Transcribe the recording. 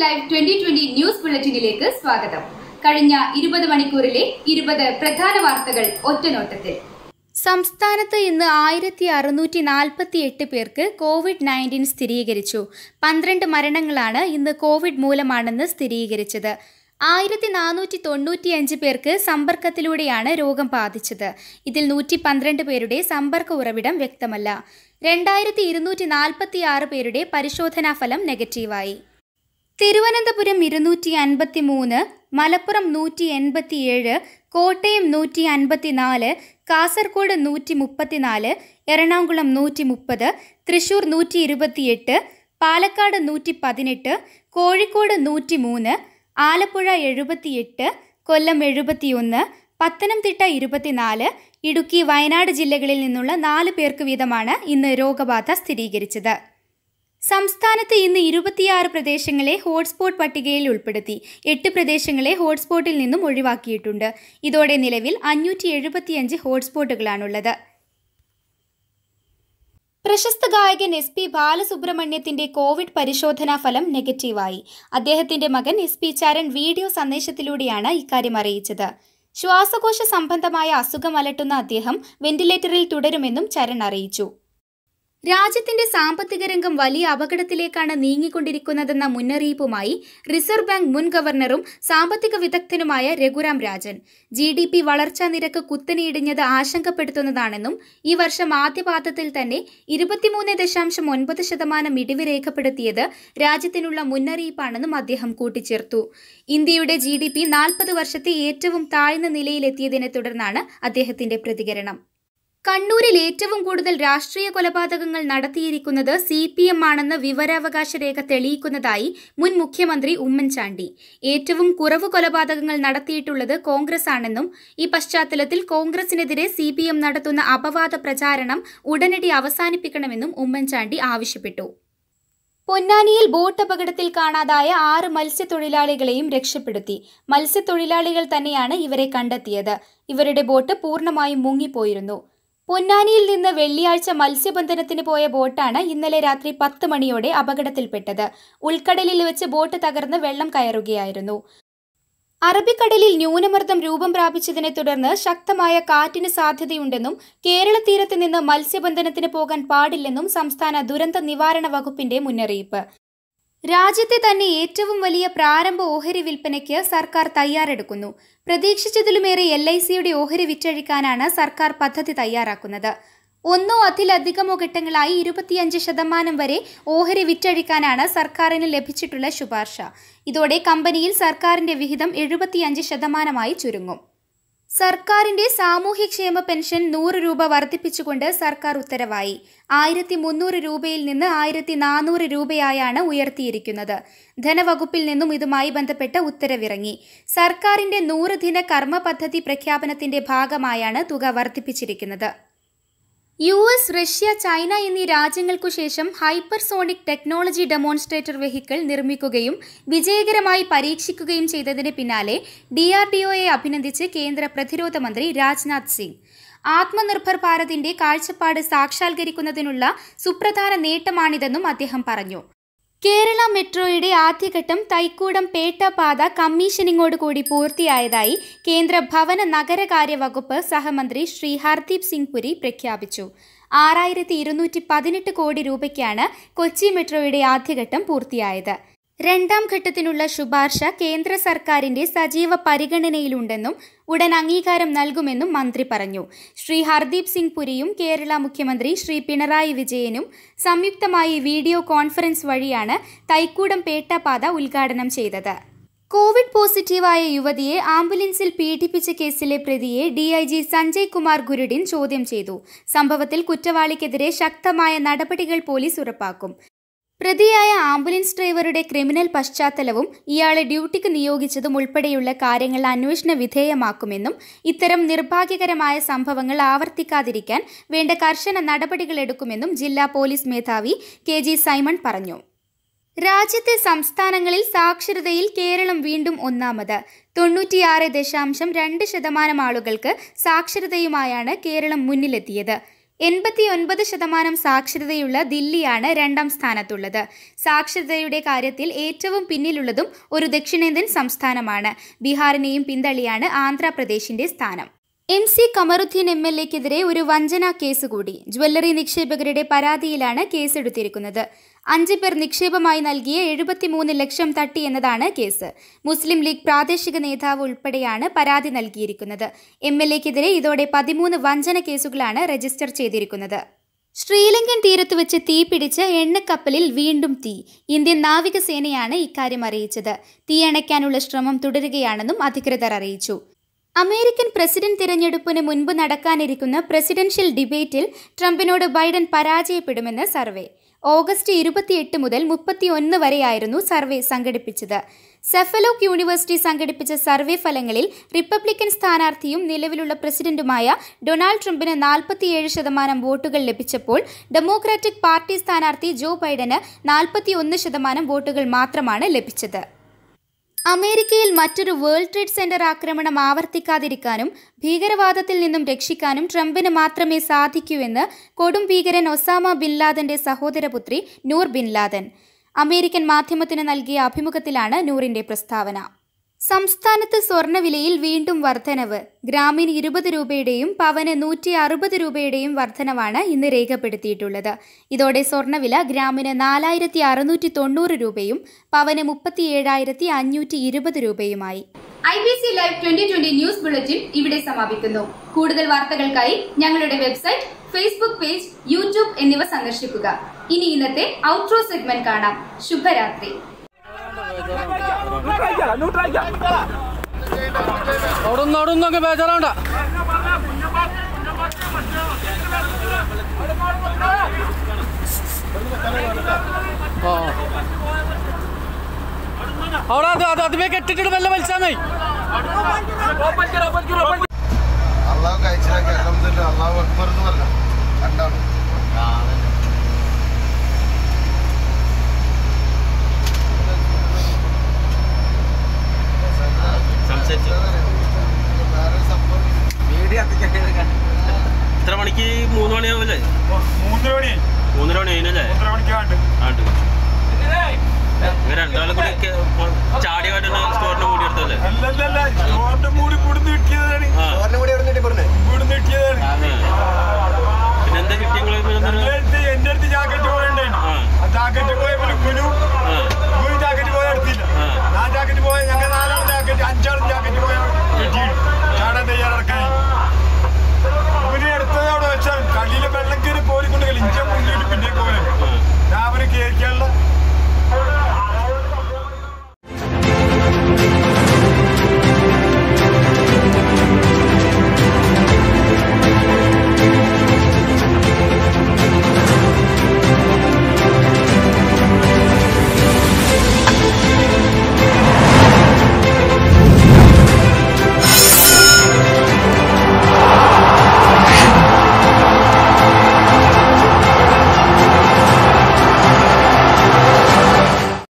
Live twenty twenty news ബുള്ളറ്റിനിലേക്ക് സ്വാഗതം കഴിഞ്ഞ ഇരുപത് മണിക്കൂറിലെ ഇരുപത് പ്രധാന വാർത്തകൾ ഒറ്റനോട്ടത്തിൽ സംസ്ഥാനത്ത് ഇന്ന് ആയിരത്തി അറുന്നൂറ്റി നാൽപ്പത്തി എട്ട് പേർക്ക് കോവിഡ് നയൻറ്റീൻ സ്ഥിരീകരിച്ചു പന്ത്രണ്ട് മരണങ്ങളാണ് ഇന്ന് കോവിഡ് മൂലമാണെന്ന് സ്ഥിരീകരിച്ചത് ആയിരത്തി നാനൂറ്റി തൊണ്ണൂറ്റിയഞ്ച് പേർക്ക് സമ്പർക്കത്തിലൂടെയാണ് രോഗം ബാധിച്ചത് ഇതിൽ നൂറ്റി പന്ത്രണ്ട് പേരുടെ സമ്പർക്ക ഉറവിടം വ്യക്തമല്ല രണ്ടായിരത്തി ഇരുന്നൂറ്റി നാൽപ്പത്തി ആറ് പേരുടെ പരിശോധനാ ഫലം നെഗറ്റീവായി തിരുവനന്തപുരം ഇരുന്നൂറ്റി അൻപത്തി മൂന്ന് മലപ്പുറം നൂറ്റി എൺപത്തിയേഴ് കോട്ടയം നൂറ്റി അൻപത്തിനാല് കാസർഗോഡ് നൂറ്റി മുപ്പത്തിനാല് എറണാകുളം നൂറ്റി മുപ്പത് തൃശൂർ നൂറ്റി ഇരുപത്തിയെട്ട് പാലക്കാട് നൂറ്റി പതിനെട്ട് കോഴിക്കോട് നൂറ്റി മൂന്ന് ആലപ്പുഴ എഴുപത്തിയെട്ട് കൊല്ലം എഴുപത്തിയൊന്ന് പത്തനംതിട്ട ഇരുപത്തിനാല് ഇടുക്കി വയനാട് ജില്ലകളിൽ നിന്നുള്ള നാല് പേർക്ക് വീതമാണ് ഇന്ന് രോഗബാധ സ്ഥിരീകരിച്ചത് സംസ്ഥാനത്ത് ഇന്ന് ഇരുപത്തിയാറ് പ്രദേശങ്ങളെ ഹോട്ട്സ്പോട്ട് പട്ടികയിൽ ഉൾപ്പെടുത്തി എട്ട് പ്രദേശങ്ങളെ ഹോട്ട്സ്പോട്ടിൽ നിന്നും ഒഴിവാക്കിയിട്ടുണ്ട് ഇതോടെ നിലവിൽ അഞ്ഞൂറ്റി എഴുപത്തിയഞ്ച് ഹോട്ട്സ്പോട്ടുകളാണുള്ളത് പ്രശസ്ത ഗായകൻ എസ് പി ബാലസുബ്രഹ്മണ്യത്തിന്റെ കോവിഡ് പരിശോധനാ ഫലം നെഗറ്റീവായി അദ്ദേഹത്തിന്റെ മകൻ എസ് പി ചരൺ വീഡിയോ സന്ദേശത്തിലൂടെയാണ് ഇക്കാര്യം അറിയിച്ചത് ശ്വാസകോശ സംബന്ധമായ അസുഖം അലട്ടുന്ന അദ്ദേഹം വെന്റിലേറ്ററിൽ തുടരുമെന്നും ചരൺ അറിയിച്ചു രാജ്യത്തിന്റെ സാമ്പത്തിക രംഗം വലിയ അപകടത്തിലേക്കാണ് നീങ്ങിക്കൊണ്ടിരിക്കുന്നതെന്ന മുന്നറിയിപ്പുമായി റിസർവ് ബാങ്ക് മുൻ ഗവർണറും സാമ്പത്തിക വിദഗ്ധനുമായ Raghuram Rajan G D P വളർച്ചാ നിരക്ക് കുത്തനെയിടിഞ്ഞത് ആശങ്കപ്പെടുത്തുന്നതാണെന്നും ഈ വർഷം ആദ്യപാദത്തിൽ തന്നെ ഇരുപത്തിമൂന്ന് ദശാംശം ഒൻപത് ശതമാനം ഇടിവ് രേഖപ്പെടുത്തിയത് രാജ്യത്തിനുള്ള മുന്നറിയിപ്പാണെന്നും അദ്ദേഹം കൂട്ടിച്ചേർത്തു ഇന്ത്യയുടെ ജി ഡി പി നാൽപ്പത് വർഷത്തെ ഏറ്റവും താഴ്ന്ന നിലയിലെത്തിയതിനെ തുടർന്നാണ് അദ്ദേഹത്തിന്റെ പ്രതികരണം കണ്ണൂരിൽ ഏറ്റവും കൂടുതൽ രാഷ്ട്രീയ കൊലപാതകങ്ങൾ നടത്തിയിരിക്കുന്നത് സി പി എം ആണെന്ന് വിവരാവകാശ രേഖ തെളിയിക്കുന്നതായി മുൻ മുഖ്യമന്ത്രി ഉമ്മൻചാണ്ടി ഏറ്റവും കുറവ് കൊലപാതകങ്ങൾ നടത്തിയിട്ടുള്ളത് കോൺഗ്രസ് ആണെന്നും ഈ പശ്ചാത്തലത്തിൽ കോൺഗ്രസിനെതിരെ സി പി എം നടത്തുന്ന അപവാദ പ്രചാരണം ഉടനടി അവസാനിപ്പിക്കണമെന്നും ഉമ്മൻചാണ്ടി ആവശ്യപ്പെട്ടു പൊന്നാനിയിൽ ബോട്ട് അപകടത്തിൽ കാണാതായ ആറ് മത്സ്യത്തൊഴിലാളികളെയും രക്ഷപ്പെടുത്തി മത്സ്യത്തൊഴിലാളികൾ തന്നെയാണ് ഇവരെ കണ്ടെത്തിയത് ഇവരുടെ ബോട്ട് പൂർണ്ണമായും മുങ്ങിപ്പോയിരുന്നു പൊന്നാനിയിൽ നിന്ന് വെള്ളിയാഴ്ച മത്സ്യബന്ധനത്തിന് പോയ ബോട്ടാണ് ഇന്നലെ രാത്രി പത്ത് മണിയോടെ അപകടത്തിൽപ്പെട്ടത് ഉൾക്കടലിൽ വെച്ച് ബോട്ട് തകർന്ന് വെള്ളം കയറുകയായിരുന്നു അറബിക്കടലിൽ ന്യൂനമർദ്ദം രൂപം പ്രാപിച്ചതിനെ തുടർന്ന് ശക്തമായ കാറ്റിന് സാധ്യതയുണ്ടെന്നും കേരള തീരത്ത് നിന്ന് മത്സ്യബന്ധനത്തിന് പോകാൻ പാടില്ലെന്നും സംസ്ഥാന ദുരന്ത നിവാരണ വകുപ്പിന്റെ മുന്നറിയിപ്പ് രാജ്യത്തെ തന്നെ ഏറ്റവും വലിയ പ്രാരംഭ ഓഹരി വിൽപ്പനയ്ക്ക് സർക്കാർ തയ്യാറെടുക്കുന്നു പ്രതീക്ഷിച്ചതിലുമേറെ എൽ ഐ സിയുടെ ഓഹരി വിറ്റഴിക്കാനാണ് സർക്കാർ പദ്ധതി തയ്യാറാക്കുന്നത് ഒന്നോ അതിലധികമോ ഘട്ടങ്ങളായി ഇരുപത്തിയഞ്ച് ശതമാനം വരെ ഓഹരി വിറ്റഴിക്കാനാണ് സർക്കാരിന് ലഭിച്ചിട്ടുള്ള ശുപാർശ ഇതോടെ കമ്പനിയിൽ സർക്കാരിന്റെ വിഹിതം എഴുപത്തിയഞ്ച് ശതമാനമായി ചുരുങ്ങും സർക്കാരിന്റെ സാമൂഹ്യക്ഷേമ പെൻഷൻ നൂറ് രൂപ വർദ്ധിപ്പിച്ചുകൊണ്ട് സർക്കാർ ഉത്തരവായി ആയിരത്തി മുന്നൂറ് രൂപയിൽ നിന്ന് ആയിരത്തി നാനൂറ് രൂപയായാണ് ഉയർത്തിയിരിക്കുന്നത് ധനവകുപ്പിൽ നിന്നും ഇതുമായി ബന്ധപ്പെട്ട ഉത്തരവിറങ്ങി സർക്കാരിന്റെ നൂറ് ദിന കർമ്മ പദ്ധതി പ്രഖ്യാപനത്തിന്റെ ഭാഗമായാണ് തുക വർദ്ധിപ്പിച്ചിരിക്കുന്നത് യു എസ് റഷ്യ ചൈന എന്നീ രാജ്യങ്ങൾക്കു ശേഷം ഹൈപ്പർസോണിക് ടെക്നോളജി ഡെമോൺസ്ട്രേറ്റർ വെഹിക്കിൾ നിർമ്മിക്കുകയും വിജയകരമായി പരീക്ഷിക്കുകയും ചെയ്തതിന് പിന്നാലെ ഡി ആർ ഡി ഒയെ അഭിനന്ദിച്ച് കേന്ദ്ര പ്രതിരോധ മന്ത്രി രാജ്നാഥ് സിംഗ് ആത്മനിർഭർ ഭാരതിന്റെ കാഴ്ചപ്പാട് സാക്ഷാത്കരിക്കുന്നതിനുള്ള സുപ്രധാന നേട്ടമാണിതെന്നും അദ്ദേഹം പറഞ്ഞു കേരള മെട്രോയുടെ ആദ്യഘട്ടം തൈക്കൂടം പേട്ട പാത കമ്മീഷനിങ്ങോടുകൂടി പൂർത്തിയായതായി കേന്ദ്ര ഭവന നഗരകാര്യ വകുപ്പ് സഹമന്ത്രി ശ്രീ ഹർദീപ് സിംഗ് പുരി പ്രഖ്യാപിച്ചു ആറായിരത്തി ഇരുന്നൂറ്റി പതിനെട്ട് കോടി രൂപയ്ക്കാണ് കൊച്ചി മെട്രോയുടെ ആദ്യഘട്ടം പൂർത്തിയായത് രണ്ടാം ഘട്ടത്തിനുള്ള ശുപാർശ കേന്ദ്ര സർക്കാരിന്റെ സജീവ പരിഗണനയിലുണ്ടെന്നും ഉടൻ അംഗീകാരം നൽകുമെന്നും മന്ത്രി പറഞ്ഞു ശ്രീ ഹർദീപ് സിംഗ് പുരിയും കേരള മുഖ്യമന്ത്രി ശ്രീ പിണറായി വിജയനും സംയുക്തമായി വീഡിയോ കോൺഫറൻസ് വഴിയാണ് തൈക്കൂടം പേട്ടപാത ഉദ്ഘാടനം ചെയ്തത് കോവിഡ് പോസിറ്റീവായ യുവതിയെ ആംബുലൻസിൽ പീഡിപ്പിച്ച കേസിലെ പ്രതിയെ ഡിഐജി സഞ്ജയ് കുമാർ ഗുരുഡിൻ ചോദ്യം ചെയ്തു സംഭവത്തിൽ കുറ്റവാളിക്കെതിരെ ശക്തമായ നടപടികൾ പോലീസ് ഉറപ്പാക്കും പ്രതിയായ ആംബുലൻസ് ഡ്രൈവറുടെ ക്രിമിനൽ പശ്ചാത്തലവും ഇയാളെ ഡ്യൂട്ടിക്ക് നിയോഗിച്ചതും ഉൾപ്പെടെയുള്ള കാര്യങ്ങൾ അന്വേഷണ വിധേയമാക്കുമെന്നും ഇത്തരം നിർഭാഗ്യകരമായ സംഭവങ്ങൾ ആവർത്തിക്കാതിരിക്കാൻ വേണ്ട കർശന നടപടികൾ എടുക്കുമെന്നും ജില്ലാ പോലീസ് മേധാവി കെ ജി സൈമൺ പറഞ്ഞു രാജ്യത്തെ സംസ്ഥാനങ്ങളിൽ സാക്ഷരതയിൽ കേരളം വീണ്ടും ഒന്നാമത് തൊണ്ണൂറ്റിയാറ് ദശാംശം രണ്ട് ശതമാനം ആളുകൾക്ക് സാക്ഷരതയുമായാണ് കേരളം മുന്നിലെത്തിയത് എൺപത്തി ഒൻപത് ശതമാനം സാക്ഷരതയുള്ള ദില്ലിയാണ് രണ്ടാം സ്ഥാനത്തുള്ളത് സാക്ഷരതയുടെ കാര്യത്തിൽ ഏറ്റവും പിന്നിലുള്ളതും ഒരു ദക്ഷിണേന്ത്യൻ സംസ്ഥാനമാണ് ബീഹാറിനെയും പിന്തള്ളിയാണ് ആന്ധ്രാപ്രദേശിന്റെ സ്ഥാനം M C Kamaruddin M L എക്കെതിരെ ഒരു വഞ്ചനാ കേസ് കൂടി ജ്വല്ലറി നിക്ഷേപകരുടെ പരാതിയിലാണ് കേസെടുത്തിരിക്കുന്നത് അഞ്ച് പേർ നിക്ഷേപമായി നൽകിയ എഴുപത്തിമൂന്ന് ലക്ഷം തട്ടി എന്നതാണ് കേസ് മുസ്ലിം ലീഗ് പ്രാദേശിക നേതാവ് ഉൾപ്പെടെയാണ് പരാതി നൽകിയിരിക്കുന്നത് എം എൽ എക്കെതിരെ ഇതോടെ പതിമൂന്ന് വഞ്ചന കേസുകളാണ് രജിസ്റ്റർ ചെയ്തിരിക്കുന്നത് ശ്രീലങ്കൻ തീരത്ത് വെച്ച് തീപിടിച്ച എണ്ണക്കപ്പലിൽ വീണ്ടും തീ ഇന്ത്യൻ നാവികസേനയാണ് ഇക്കാര്യം അറിയിച്ചത് തീയണയ്ക്കാനുള്ള ശ്രമം തുടരുകയാണെന്നും അധികൃതർ അറിയിച്ചു അമേരിക്കൻ പ്രസിഡന്റ് തിരഞ്ഞെടുപ്പിന് മുൻപ് നടക്കാനിരിക്കുന്ന പ്രസിഡൻഷ്യൽ ഡിബേറ്റിൽ ട്രംപിനോട് ബൈഡൻ പരാജയപ്പെടുമെന്ന് സർവേ ഓഗസ്റ്റ് ഇരുപത്തിയെട്ട് മുതൽ മുപ്പത്തിയൊന്ന് വരെയായിരുന്നു സർവേ സംഘടിപ്പിച്ചത് സെഫലോക്ക് യൂണിവേഴ്സിറ്റി സംഘടിപ്പിച്ച സർവേ ഫലങ്ങളിൽ റിപ്പബ്ലിക്കൻ സ്ഥാനാർത്ഥിയും നിലവിലുള്ള പ്രസിഡന്റുമായ ഡൊണാൾഡ് ട്രംപിന് നാൽപ്പത്തിയേഴ് ശതമാനം വോട്ടുകൾ ലഭിച്ചപ്പോൾ ഡെമോക്രാറ്റിക് പാർട്ടി സ്ഥാനാർത്ഥി ജോ ബൈഡന് നാൽപ്പത്തിയൊന്ന് ശതമാനം വോട്ടുകൾ മാത്രമാണ് ലഭിച്ചത് അമേരിക്കയിൽ മറ്റൊരു വേൾഡ് ട്രേഡ് സെന്റർ ആക്രമണം ആവർത്തിക്കാതിരിക്കാനും ഭീകരവാദത്തിൽ നിന്നും രക്ഷിക്കാനും ട്രംപിന് മാത്രമേ സാധിക്കൂ എന്ന് കൊടും ഭീകരൻ ഒസാമ ബിൻ ലാദന്റെ സഹോദരപുത്രി നൂർ ബിൻ ലാദൻ അമേരിക്കൻ മാധ്യമത്തിന് നൽകിയ അഭിമുഖത്തിലാണ് നൂറിന്റെ പ്രസ്താവന സംസ്ഥാനത്ത് സ്വർണ്ണവിലയിൽ വീണ്ടും വർധനവ് ഗ്രാമിന് ഇരുപത് രൂപയുടെയും പവന് നൂറ്റി അറുപത് രൂപയുടെയും വർധനവാണ് ഇന്ന് രേഖപ്പെടുത്തിയിട്ടുള്ളത് ഇതോടെ സ്വർണ്ണവില ഗ്രാമിന് നാലായിരത്തി അറുന്നൂറ്റി തൊണ്ണൂറ് രൂപയും പവന് മുപ്പത്തി ഏഴായിരത്തി അഞ്ഞൂറ്റി ഇരുപത് രൂപയുമായി I B C live twenty twenty news bulletin ഇവിടെ സമാപിക്കുന്നു കൂടുതൽ വാർത്തകൾക്കായി ഞങ്ങളുടെ വെബ്സൈറ്റ് ഫേസ്ബുക്ക് പേജ് യൂട്യൂബ് എന്നിവ സന്ദർശിക്കുക ഇനി ഇന്നത്തെ ഔട്ട്രോ സെഗ്മെന്റ് കാണാം ശുഭരാത്രി അവിടെ നിന്ന് അവിടെ നിന്നൊക്കെ ബേജാറാണ്ട ആ അവിടെ അത് അത് അതുമേ കെട്ടിട്ട് മെല്ലെ വലിച്ചാൽ മതി അള്ളാഹു കഴിച്ചിലാക്കി അലഹമില്ല അള്ളാഹു അക്ബർ എന്ന് പറഞ്ഞു രണ്ടാളും വേറെ സംഭവം എത്ര മണിക്ക് മൂന്ന് മണിയാവല്ലേ മൂന്നര മണി മൂന്നര മണി കഴിഞ്ഞല്ലേ മൂന്നര മണിക്കാണ്ട് ആണ്ട് ഇവർ രണ്ടാളും കൂടി ഒക്കെ ചാടി കാട്ടുന്ന സ്റ്റോറിന്റെ മൂടി എടുത്തല്ലേ അല്ലല്ലല്ല ചോറിന്റെ മൂടി ഇവിടുന്ന് കിട്ടിയതാണ് ആ ഇവിടുന്ന് കിട്ടിയതാണ് ആ. പിന്നെ എന്താ കിട്ടിയ എന്റെ അടുത്ത് എന്റെ അടുത്ത് ജാക്കറ്റ് പോയണ്ടായിരുന്നു ആ. ആ ജാക്കറ്റ് പോയപ്പോൾ ഗുരു ഗുരു ജാക്കറ്റ് പോയ എടുത്തില്ല ആ. ആ ജാക്കറ്റ് പോയ ഞങ്ങൾ നാലാളും ജാക്കറ്റ് അഞ്ചാളും ജാക്കറ്റ് പോയ കിട്ടിയിട്ട് ചാടാൻ തയ്യാറെടുക്കാൻ ഗുരു എടുത്തത് അവിടെ വെച്ചാൽ കളിയിലെ വെള്ളം കയറി പോരിക്കൊണ്ട് കളി ഇഞ്ച മുങ്ങിയിട്ട് പിന്നെ പോലെ ആ